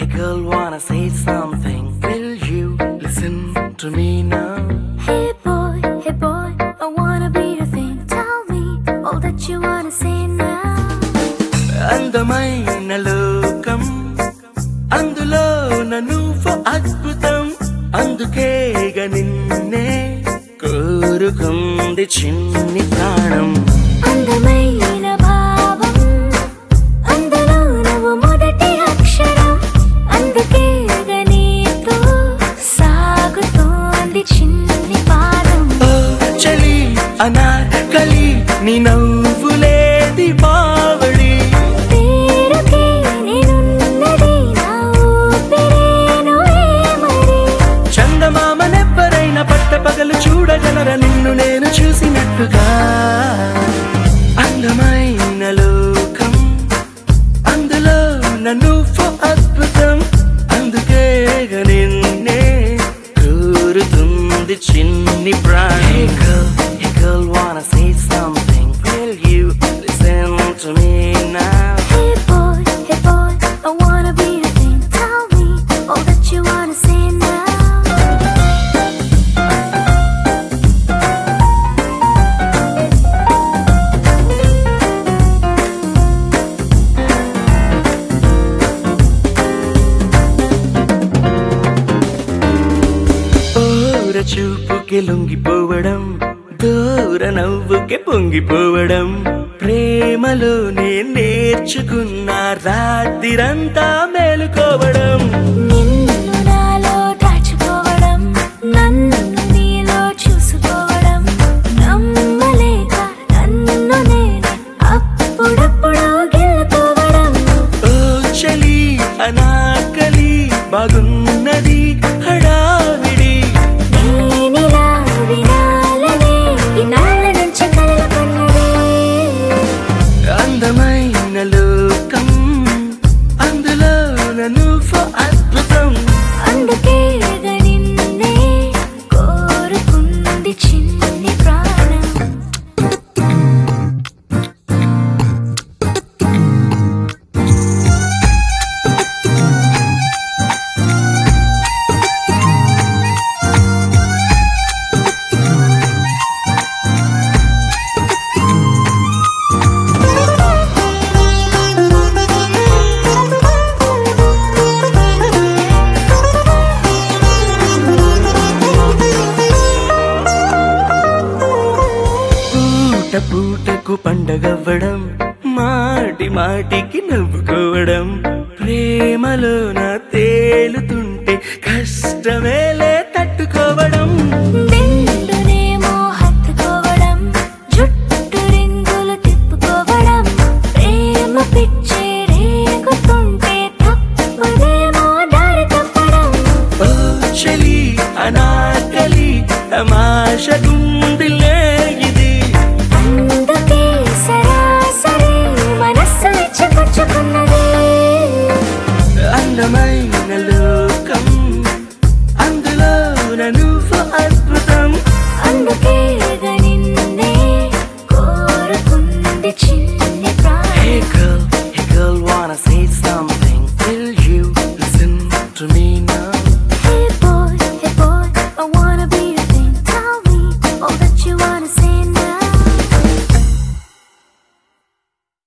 girl, wanna say something? Will you listen to me now? Hey boy, hey boy, I wanna be your thing. Tell me all that you wanna say now. అందమైన లోకం అందులో నువ్వు అద్భుతం అందుకేగ నిన్నే కోరుకుంది చిన్ని ప్రాణం అందమైన భావం అందులో నువ్వు మొదటి అక్షరం అందుకే నీతో సాగుతోంది చిన్ని పాదం ఓ చలి అనార్కలి నీ నవ్వులేది బావళి పేరుకే నేనున్నది నా ఊపిరేను ఏమరి చందమామనెవ్వరైనా పట్ట పగలు చూడగలర నిన్ను నేను చూసినట్టుగా అందమైన లోకం అందులో నన్ను అద్భుతం అందుకే నిన్నే కోరుతుంది చిన్ని ప్రాణి Hey girl, wanna say something? Will you listen to me now? Hey boy, hey boy, I wanna be your thing. Tell me all that you wanna say now. ఓర చూపుకి లొంగిపోవడం దూర నవ్వుకి పొంగిపోవడం ప్రేమలోనే నేర్చుకున్న రాత్రిరంతా మేలుకోవడం నిన్ను నాలో దాచుకోవడం నన్ను నీలో చూసుకోవడం నమ్మలేక నన్ను నేను అప్పుడప్పుడు గెలుకోవడం ఓ చలి అనాకలి బాగున్నది హడావిడి నేనిలా వినాలనే ఇన్నాళ్ళ నుంచి కలలు కన్నదే అందమైన లోకం అందులో నువ్వు అద్భుతం అందుకే నిన్నే కోరుకుంది చిన్ని ప్రాణం పూట పూటకు పండగవ్వడం మాటి మాటికి నవ్వుకోవడం ప్రేమలోన తేలుతుంటే కష్టమే